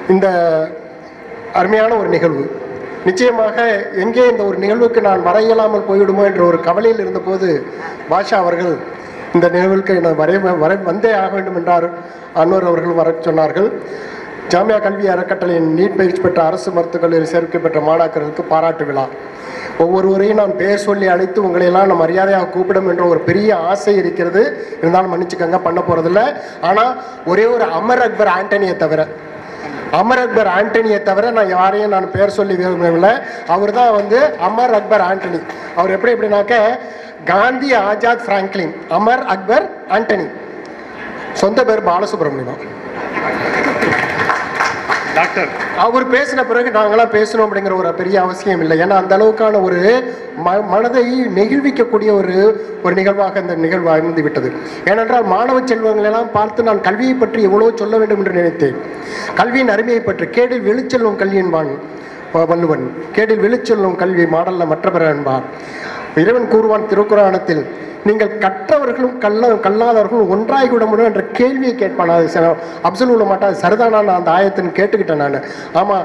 இந்த அருமையான ஒரு நிகழ்வு நிச்சயமாக எங்கே இந்த ஒரு நிகழ்வுக்கு நான் வர இயலாமல் போய்விடுமோ என்ற ஒரு கவலையில் இருந்தபோது பாஷா அவர்கள் இந்த நிகழ்வுக்கு நான் வரை வர வந்தே ஆக வேண்டும் என்றார் அன்வர் அவர்கள் வர சொன்னார்கள் ஜாமியா கல்வி அறக்கட்டளையின் நீட் பயிற்சி பெற்ற அரசு மருத்துவக் கல்லூரி சேர்க்கை பெற்ற மாணாக்கர்களுக்கு பாராட்டு விழா ஒவ்வொருவரையும் நான் பெயர் சொல்லி அழைத்து உங்களையெல்லாம் நான் மரியாதையாக கூப்பிடும் என்ற ஒரு பெரிய ஆசை இருக்கிறது இருந்தாலும் மன்னிச்சுக்கங்க பண்ண போகிறதில்ல ஆனால் ஒரே ஒரு அமர் அக்பர் ஆண்டனியை தவிர அமர் அக்பர் ஆண்டனியை தவிர நான் யாரையும் நான் பேர் சொல்லி விரும்பவில்லை அவர் தான் வந்து அமர் அக்பர் ஆண்டனி அவர் எப்படி எப்படின்னாக்க காந்தி ஆஜாத் பிராங்க்லின் அமர் அக்பர் ஆண்டனி சொந்த பேர் பாலசுப்ரமணியம் டாக்டர் அவர் பேசின பிறகு நாங்களாம் பேசணும் அப்படிங்கிற ஒரு பெரிய அவசியம் இல்லை ஏன்னா அந்த அளவுக்கான ஒரு ம மனதை நெகிழ்விக்கக்கூடிய ஒரு ஒரு நிகழ்வாக இந்த நிகழ்வு அமைந்து விட்டது ஏனென்றால் மாணவ செல்வங்களை எல்லாம் பார்த்து நான் கல்வியை பற்றி எவ்வளோ சொல்ல வேண்டும் என்று நினைத்தேன் கல்வியின் அருமையை பற்றி கேடில் வெளிச்செல்லும் கல்வியின்பான் வ- வள்ளுவன் கேடில் வெளிச்செல்லும் கல்வி மாடல்ல மற்ற பிற என்பார் இறைவன் கூறுவான் திருக்குறானத்தில் நீங்கள் கற்றவர்களும் கல்ல கல்லாதவர்களும் ஒன்றாகி விட முடியும் என்ற கேள்வியை கேட்பான் அது ச- அப்சல் உள்ள மாட்டா அது சரிதானா நான் அந்த ஆயத்தின் கேட்டுக்கிட்டேன் நான் ஆமாம்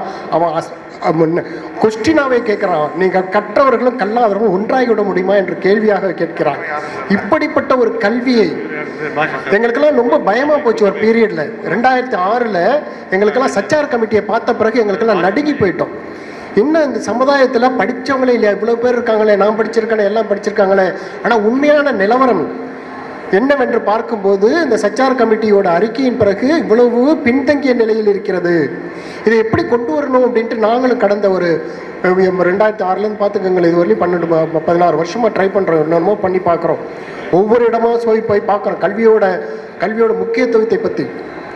அவன் கொஸ்டினாவே கேட்குறான் நீங்கள் கற்றவர்களும் கல்லாதவர்களும் ஒன்றாகி விட முடியுமா என்று கேள்வியாக கேட்கிறான் இப்படிப்பட்ட ஒரு கல்வியை பாஷா எங்களுக்கெல்லாம் ரொம்ப பயமா போச்சு ஒரு பீரியட்ல ரெண்டாயிரத்தி ஆறுல எங்களுக்கெல்லாம் சச்சார் கமிட்டியை பார்த்த பிறகு எங்களுக்கெல்லாம் நடுங்கி போயிட்டோம் என்ன இந்த சமுதாயத்துல படிச்சவங்களே இல்லையா இவ்வளவு பேர் இருக்காங்களே நான் படிச்சிருக்கேன் எல்லாம் படிச்சிருக்காங்களே ஆனா உண்மையான நிலவரம் என்னவென்று பார்க்கும்போது இந்த சச்சார் கமிட்டியோட அறிக்கையின் பிறகு இவ்வளவு பின்தங்கிய நிலையில் இருக்கிறது இதை எப்படி கொண்டு வரணும் அப்படின்ட்டு நாங்களும் கடந்த ஒரு அஹ், ரெண்டாயிரத்தி ஆறுலேருந்து பார்த்துக்கோங்களேன் இது வரலையும் பன்னெண்டு ம- பதினாறு வருஷமா ட்ரை பண்ணுறோம் என்னென்னமோ பண்ணி பார்க்குறோம் ஒவ்வொரு இடமா போய் போய் பார்க்குறோம் கல்வியோட கல்வியோட முக்கியத்துவத்தை பற்றி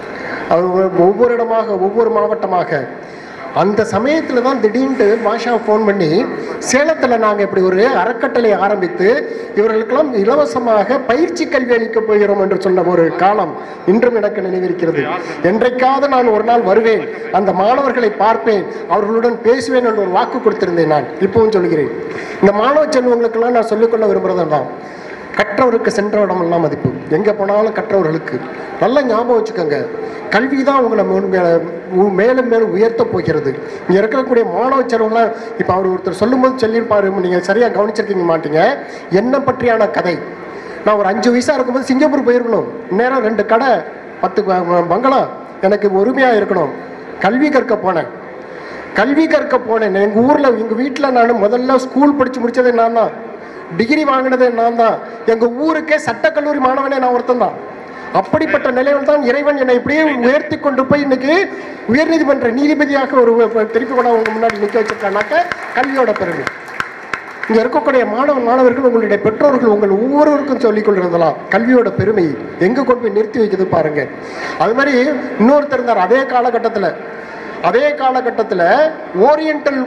அவர் ஒவ்வொரு இடமாக ஒவ்வொரு மாவட்டமாக அந்த சமயத்தில் தான் திடீர்னு பாஷா ஃபோன் பண்ணி சேலத்தில் நாங்கள் இப்படி ஒரு அறக்கட்டளை ஆரம்பித்து இவர்களுக்கெல்லாம் இலவசமாக பயிற்சி கல்வி அளிக்கப் போகிறோம் என்று சொன்ன ஒரு காலம் இன்றும் எனக்கு நினைவிருக்கிறது என்றைக்காவது நான் ஒரு நாள் வருவேன் அந்த மாணவர்களை பார்ப்பேன் அவர்களுடன் பேசுவேன் என்று ஒரு வாக்கு கொடுத்திருந்தேன் நான் இப்பவும் சொல்கிறேன் இந்த மாணவ செல்வங்களுக்கெல்லாம் நான் சொல்லிக்கொள்ள விரும்புகிறது தான் கற்றவருக்கு சென்ற இடமெல்லாம் மதிப்பு எங்கே போனாலும் கற்றவர்களுக்கு நல்ல ஞாபகம் வச்சுக்கோங்க கல்வி தான் உங்களை மேலும் மே- உ- மேலும் மேலும் உயர்த்த போகிறது இங்கே இருக்கக்கூடிய மாணவ செல்வங்களாம் இப்போ அவர் ஒருத்தர் சொல்லும்போது சொல்லியிருப்பாரு நீங்கள் சரியாக கவனிச்சிருக்கீங்க மாட்டீங்க என்ன பற்றியான கதை நான் ஒரு அஞ்சு வயசாக இருக்கும்போது சிங்கப்பூர் போயிருக்கணும் நேரம் ரெண்டு கடை பத்து ப- ப- பங்களா எனக்கு உரிமையாக இருக்கணும் கல்வி கற்க போனேன் கல்வி கற்க போனேன் எங்கள் ஊரில் எங்கள் வீட்டில் நான் முதல்ல ஸ்கூல் படித்து முடித்ததே நான் தான் டிகிரி வாங்கினதே நான் தான் எங்கள் ஊருக்கே சட்டக்கல்லூரி மாணவனே நான் ஒருத்தன் தான் அப்படிப்பட்ட நிலையில் தான் இறைவன் என்னை இப்படியே உயர்த்தி கொண்டு போய் இன்னைக்கு உயர்நீதிமன்ற நீதிபதியாக ஒரு ஒரு திருப்பி கூட அவங்க முன்னாடி நிற்க வச்சிருக்கானாக்க கல்வியோட பெருமை இங்க இருக்கக்கூடிய மாணவ மாணவர்கள் உங்களுடைய பெற்றோர்கள் உங்கள் ஒவ்வொருவருக்கும் சொல்லிக் கொள்றதெல்லாம் கல்வியோட பெருமை எங்க கொண்டு போய் நிறுத்தி வைக்குது பாருங்க அது மாதிரி இன்னொருத்தர் இருந்தார் அதே காலகட்டத்தில் அதே காலகட்டத்தில் ஓரியண்டல்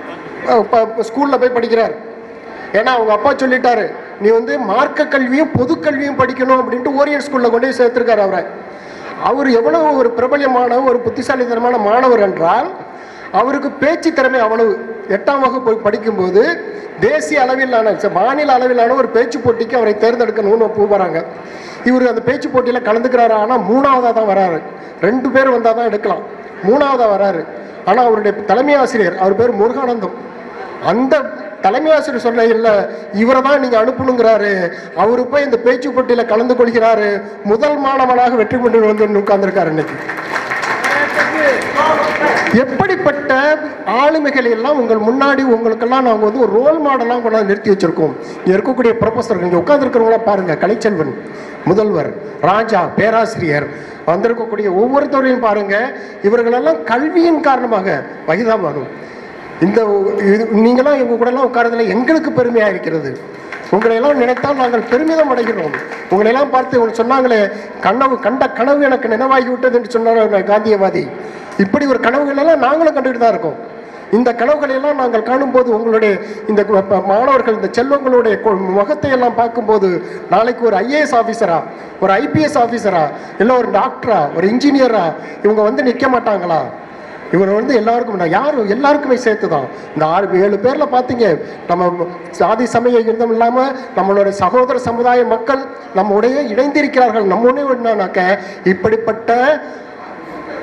ஸ்கூல்ல போய் படிக்கிறார் ஏன்னா அவங்க அப்பா சொல்லிட்டாரு நீ வந்து மார்க்க கல்வியும் பொது கல்வியும் படிக்கணும் அப்படின்ட்டு ஓரியன்ட் ஸ்கூல்ல கொண்டு போய் சேர்த்திருக்காரு அவரை அவர் எவ்வளவு ஒரு பிரபல்யமான ஒரு புத்திசாலித்தனமான மாணவர் என்றால் அவருக்கு பேச்சு திறமை அவ்வளவு எட்டாம் வகுப்பு போய் படிக்கும்போது தேசிய அளவிலான ச- மாநில அளவிலான ஒரு பேச்சு போட்டிக்கு அவரை தேர்ந்தெடுக்கணும்னு போகிறாங்க இவர் அந்த பேச்சு போட்டியில் கலந்துக்கிறாரு ஆனால் மூணாவதாக தான் வராரு ரெண்டு பேர் வந்தால் தான் எடுக்கலாம் மூணாவதாக வராரு ஆனால் அவருடைய தலைமை ஆசிரியர் அவர் பேர் முருகானந்தம் அந்த தலைமை ஆசிரியர் சொல்ல இல்ல இவரை தான் நீங்க அனுப்பணுங்கிறாரு அவரு போய் இந்த பேச்சு போட்டியில கலந்து கொள்கிறாரு முதல் மாணவனாக வெற்றி பெற்று வந்து உட்கார்ந்துருக்காரு இன்னைக்கு எப்படிப்பட்ட ஆளுமைகள் எல்லாம் உங்கள் முன்னாடி உங்களுக்கெல்லாம் நாங்கள் வந்து ஒரு ரோல் மாடலாக கொண்டாந்து நிறுத்தி வச்சிருக்கோம் இங்க இருக்கக்கூடிய ப்ரொஃபஸர்கள் இங்கே உட்காந்துருக்கிறவங்களாம் பாருங்க கலைச்செல்வன் முதல்வர் ராஜா பேராசிரியர் வந்திருக்கக்கூடிய ஒவ்வொருத்தரையும் பாருங்க இவர்களெல்லாம் கல்வியின் காரணமாக வகிதாபானு இந்த இது நீங்களாம் எங்க கூட எல்லாம் உட்காரதுல எங்களுக்கு பெருமையா இருக்கிறது உங்களை எல்லாம் நினைத்தால் நாங்கள் பெருமிதம் அடைகிறோம் உங்களை எல்லாம் பார்த்து இவங்க சொன்னாங்களே கனவு கண்ட கனவு எனக்கு நினைவாகி விட்டது என்று சொன்னார் காந்தியவாதி இப்படி ஒரு கனவுகள் எல்லாம் நாங்களும் கண்டுகிட்டு தான் இருக்கோம் இந்த கனவுகளை எல்லாம் நாங்கள் காணும்போது உங்களுடைய இந்த கு- ப- மாணவர்கள் இந்த செல்வங்களுடைய கொ- முகத்தை எல்லாம் பார்க்கும்போது நாளைக்கு ஒரு ஐஏஎஸ் ஆஃபீஸரா ஒரு ஐபிஎஸ் ஆஃபீஸரா இல்லை ஒரு டாக்டரா ஒரு இன்ஜினியரா இவங்க வந்து நிற்க மாட்டாங்களா இவர் வந்து எல்லாருக்கும் நான் யாரும் எல்லாருக்குமே சேர்த்து தான் இந்த ஆறு ஏழு பேரில் பார்த்தீங்க நம்ம சாதி சமய இருந்தும் இல்லாமல் நம்மளோட சகோதர சமுதாய மக்கள் நம்முடைய இணைந்திருக்கிறார்கள் நம்முடைய என்னன்னாக்க இப்படிப்பட்ட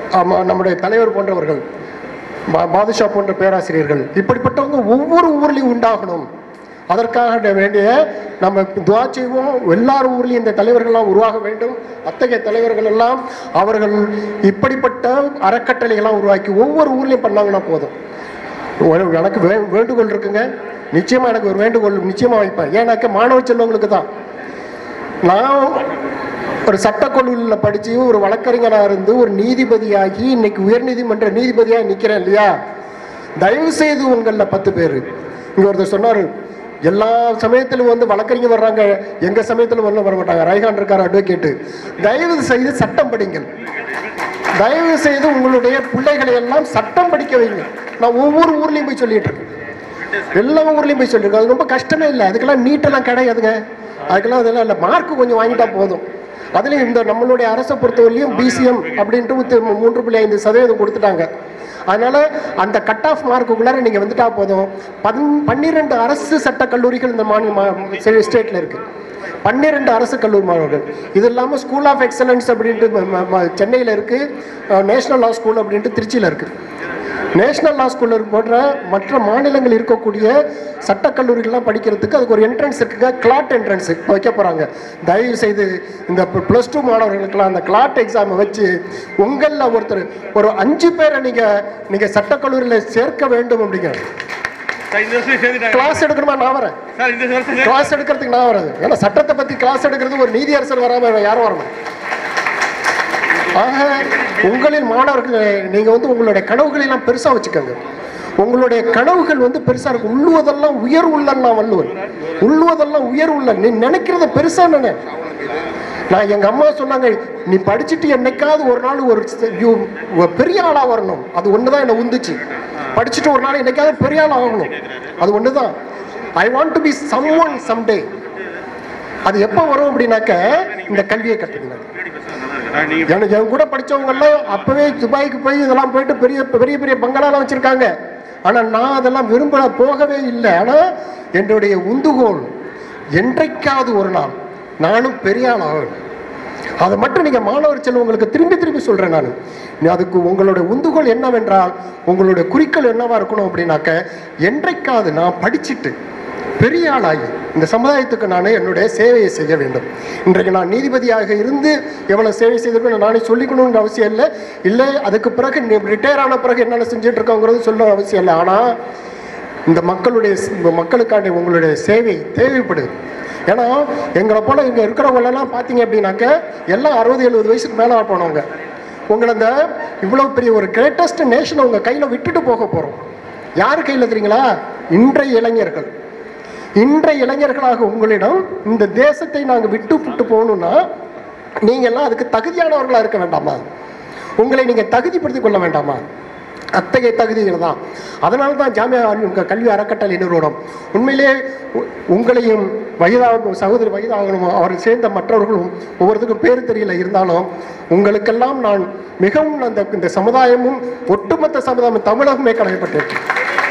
ஆமா, நம்முடைய தலைவர் போன்றவர்கள் பா- பாதுஷா போன்ற பேராசிரியர்கள் இப்படிப்பட்டவங்க ஒவ்வொரு ஊர்லேயும் உண்டாகணும் அதற்காக வேண்டிய நம்ம துவா செய்வோம் எல்லார் ஊர்லேயும் இந்த தலைவர்கள்லாம் உருவாக வேண்டும் அத்தகைய தலைவர்கள் எல்லாம் அவர்கள் இப்படிப்பட்ட அறக்கட்டளைகள்லாம் உருவாக்கி ஒவ்வொரு ஊர்லேயும் பண்ணாங்கன்னா போதும் ஒரு- எனக்கு வே வேண்டுகோள் இருக்குங்க நிச்சயமா எனக்கு ஒரு வேண்டுகோள் நிச்சயமா வைப்பேன் ஏன்னாக்க மாணவ செல்வங்களுக்கு தான் நான் ஒரு சட்டக்கல்லூரியில் படித்து ஒரு வழக்கறிஞராக இருந்து ஒரு நீதிபதியாகி இன்னைக்கு உயர்நீதிமன்ற நீதிபதியாக நிற்கிறேன் இல்லையா தயவு செய்து உங்களில் பத்து பேர் இங்கே ஒருத்தர் சொன்னார் எல்லா சமயத்திலும் வந்து வழக்கறிஞர் வர்றாங்க எங்கள் சமயத்தில் வரல வர மாட்டாங்க ரைஹான் இருக்கார் அட்வொகேட்டு தயவு செய்து சட்டம் படிங்கள் தயவு செய்து உங்களுடைய பிள்ளைகளை எல்லாம் சட்டம் படிக்க வைங்க நான் ஒவ்வொரு ஊர்லேயும் போய் சொல்லிட்டு இருக்கேன் எல்லா ஊர்லேயும் போய் சொல்லியிருக்கேன் அது ரொம்ப கஷ்டமே இல்லை அதுக்கெல்லாம் நீட்டெல்லாம் கிடையாதுங்க அதுக்கெல்லாம் அதெல்லாம் இல்லை மார்க் கொஞ்சம் வாங்கிட்டா போதும் அதுலேயும் இந்த நம்மளுடைய அரசை பொறுத்தவரையிலையும் பிசிஎம் அப்படின்ட்டு முத்து- மூன்று புள்ளி ஐந்து சதவீதம் கொடுத்துட்டாங்க அதனால அந்த கட் ஆஃப் மார்க்குள்ளார நீங்கள் வந்துட்டா போதும் பன் பன்னிரெண்டு அரசு சட்டக் கல்லூரிகள் இந்த மாநில ஸ்டேட்டில் இருக்கு பன்னிரெண்டு அரசு கல்லூரி மாணவர்கள் இது இல்லாமல் ஸ்கூல் ஆஃப் எக்ஸலன்ஸ் அப்படின்ட்டு சென்னையில் இருக்குது நேஷனல் லா ஸ்கூல் அப்படின்ட்டு திருச்சியில் இருக்குது நேஷனல் லா ஸ்கூலில் போன்ற மற்ற மாநிலங்கள் இருக்கக்கூடிய சட்டக்கல்லூரிகள்லாம் படிக்கிறதுக்கு அதுக்கு ஒரு என்ட்ரன்ஸ் இருக்குங்க கிளாட் என்ட்ரன்ஸ் வைக்க போகிறாங்க தயவு செய்து இந்த ப்ளஸ் டூ மாணவர்களுக்கெல்லாம் அந்த கிளாட் எக்ஸாமை வச்சு உங்களில் ஒருத்தர் ஒரு அஞ்சு பேரை நீங்கள் நீங்கள் சட்டக்கல்லூரியில் சேர்க்க வேண்டும் அப்படிங்கிற சார் இந்த வருஷம் சேர்ந்துட்டாங்க கிளாஸ் எடுக்கணுமா நான் வரேன் சார் இந்த வருஷம் சேர்ந்து- கிளாஸ் எடுக்கிறதுக்கு நான் வராது ஏன்னா சட்டத்தை பற்றி கிளாஸ் எடுக்கிறது ஒரு நீதியரசர் வராமல் யாரும் வரணும் ஆக உங்களின் மாணவர்கள் நீங்கள் வந்து உங்களுடைய கனவுகளை எல்லாம் பெருசாக வச்சுக்கோங்க உங்களுடைய கனவுகள் வந்து பெருசாக இருக்கும் உள்ளுவதெல்லாம் உயர் உள்ளன் நான் வள்ளுவன் உள்ளுவதெல்லாம் உயர் உள்ளன் நீ நினைக்கிறத பெருசா நினை நான் எங்க அம்மா சொன்னாங்க நீ படிச்சுட்டு என்னைக்காவது ஒரு நாள் ஒரு ஸ்- you- ஒரு பெரிய ஆளா வரணும் அது ஒன்று தான் என்னை உந்துச்சு படிச்சுட்டு ஒரு நாள் என்னைக்காவது பெரிய ஆள் ஆகணும் அது ஒன்று தான் I want to be someone someday அது எப்போ வரும் அப்படின்னாக்க இந்த கல்வியை கற்றுக்கணும் ஆ, நீங்க எனக்கு என் கூட படிச்சவங்க எல்லாம் அப்பவே துபாய்க்கு போய் இதெல்லாம் போயிட்டு பெரிய பெரிய பெரிய பங்களாலாம் வச்சிருக்காங்க ஆனா நான் அதெல்லாம் விரும்ப போகவே இல்லை ஆனா என்னுடைய உந்துகோல் என்றைக்காவது ஒரு நாள் நானும் பெரிய ஆள் ஆகணும் அதை மட்டும் நீங்க மாணவர் செல்வங்களுக்கு திரும்பி திரும்பி சொல்றேன் நான் அதுக்கு உங்களுடைய உந்துகோல் என்னவென்றால் உங்களுடைய குறிக்கோள் என்னவா இருக்கணும் அப்படின்னாக்க என்றைக்காவது நான் படிச்சுட்டு பெரிய ஆளாகி இந்த சமுதாயத்துக்கு நான் என்னுடைய சேவையை செய்ய வேண்டும் இன்றைக்கு நான் நீதிபதியாக இருந்து எவ்வளவு சேவை செய்திருக்கணும் நானே சொல்லிக்கணுங்கிற அவசியம் இல்லை இல்லை அதுக்கு பிறகு ரிட்டையர் ஆன பிறகு என்னென்ன செஞ்சுட்டு இருக்கோங்கிறது சொல்ல அவசியம் இல்லை ஆனால் இந்த மக்களுடைய இந்த மக்களுக்கான உங்களுடைய சேவை தேவைப்படுது ஏன்னா எங்களை போல இங்கே இருக்கிறவங்களெல்லாம் பார்த்தீங்க அப்படின்னாக்க எல்லாம் அறுபது எழுபது வயசுக்கு மேலே போனவங்க உங்களை இந்த இவ்வளோ பெரிய ஒரு கிரேட்டஸ்ட் நேஷனை உங்கள் கையில் விட்டுட்டு போக போகிறோம் யார் கையில் தெரியுங்களா இன்றைய இளைஞர்கள் இன்றைய இளைஞர்களாக உங்களிடம் இந்த தேசத்தை நாங்கள் விட்டு விட்டு போகணும்னா நீங்கள்லாம் அதுக்கு தகுதியானவர்களாக இருக்க வேண்டாமா உங்களை நீங்கள் தகுதிப்படுத்திக் கொள்ள வேண்டாமா அத்தகைய தகுதிகள் தான் அதனால தான் ஜாமியா அல் கல்வி அறக்கட்டளை நிறுவனம் உண்மையிலே உ- உங்களையும் வயதாக சகோதரி வயதாகணும் அவர் சேர்ந்த மற்றவர்களும் ஒவ்வொருத்துக்கும் பேர் தெரியல இருந்தாலும் உங்களுக்கெல்லாம் நான் மிகவும் அந்த இந்த சமுதாயமும் ஒட்டுமொத்த சமுதாயம் தமிழகமே கடமைப்பட்டிருக்கேன்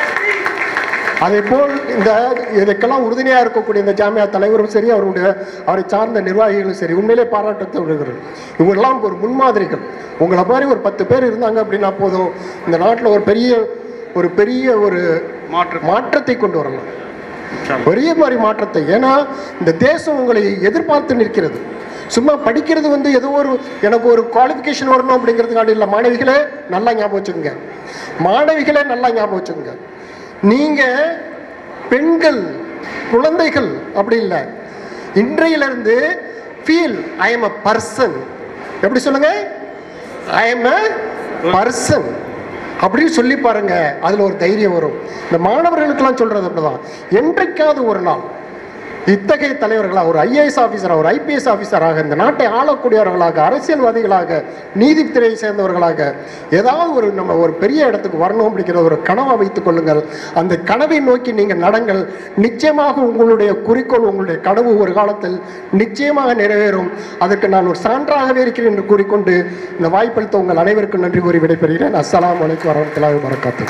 அதே போல் இந்த இதுக்கெல்லாம் உறுதுணையாக இருக்கக்கூடிய இந்த ஜாமியா தலைவரும் சரி அவருடைய அவரை சார்ந்த நிர்வாகிகளும் சரி உண்மையிலே பாராட்டத்தை விடுகிறேன் இவங்கெல்லாம் ஒரு முன்மாதிரிகள் உங்களை மாதிரி ஒரு பத்து பேர் இருந்தாங்க அப்படின்னா போதும் இந்த நாட்டில் ஒரு பெரிய ஒரு பெரிய ஒரு மாற்றம் மாற்றத்தை கொண்டு வரலாம் பெரிய மாதிரி மாற்றத்தை ஏன்னா இந்த தேசம் உங்களை எதிர்பார்த்து நிற்கிறது சும்மா படிக்கிறது வந்து ஏதோ ஒரு எனக்கு ஒரு குவாலிஃபிகேஷன் வரணும் அப்படிங்கிறதுக்காண்டி இல்லை மாணவிகளே நல்லா ஞாபகம் வச்சுக்கோங்க மாணவிகளே நல்லா ஞாபகம் வச்சுக்கோங்க நீங்க பெண்கள் குழந்தைகள் அப்படி இல்லை இன்றையிலிருந்து feel I am a person எப்படி சொல்லுங்க ஐ எம் அ பர்சன் அப்படின்னு சொல்லி பாருங்க அதுல ஒரு தைரியம் வரும் இந்த மாணவர்களுக்கெல்லாம் சொல்றது அப்படிதான் என்றைக்காவது ஒரு நாள் இத்தகைய தலைவர்களாக ஒரு ஐஏஎஸ் ஆஃபீஸராக ஒரு ஐபிஎஸ் ஆஃபீஸராக இந்த நாட்டை ஆளக்கூடியவர்களாக அரசியல்வாதிகளாக நீதித்துறையை சேர்ந்தவர்களாக ஏதாவது ஒரு நம்ம ஒரு பெரிய இடத்துக்கு வரணும் அப்படிங்கிற ஒரு கனவை வைத்துக் கொள்ளுங்கள் அந்த கனவை நோக்கி நீங்கள் நடங்கள் நிச்சயமாக உங்களுடைய குறிக்கோள் உங்களுடைய கனவு ஒரு காலத்தில் நிச்சயமாக நிறைவேறும் அதற்கு நான் ஒரு சான்றாகவே இருக்கிறேன் என்று கூறிக்கொண்டு இந்த வாய்ப்பளித்த உங்கள் அனைவருக்கும் நன்றி கூறி விடைபெறுகிறேன் அஸ்ஸலாமு அலைக்கும் வரமத்துல்லாஹி வரகாத்து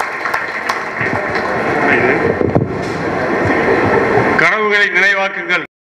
கனவுகளை நினைவாக்குங்கள்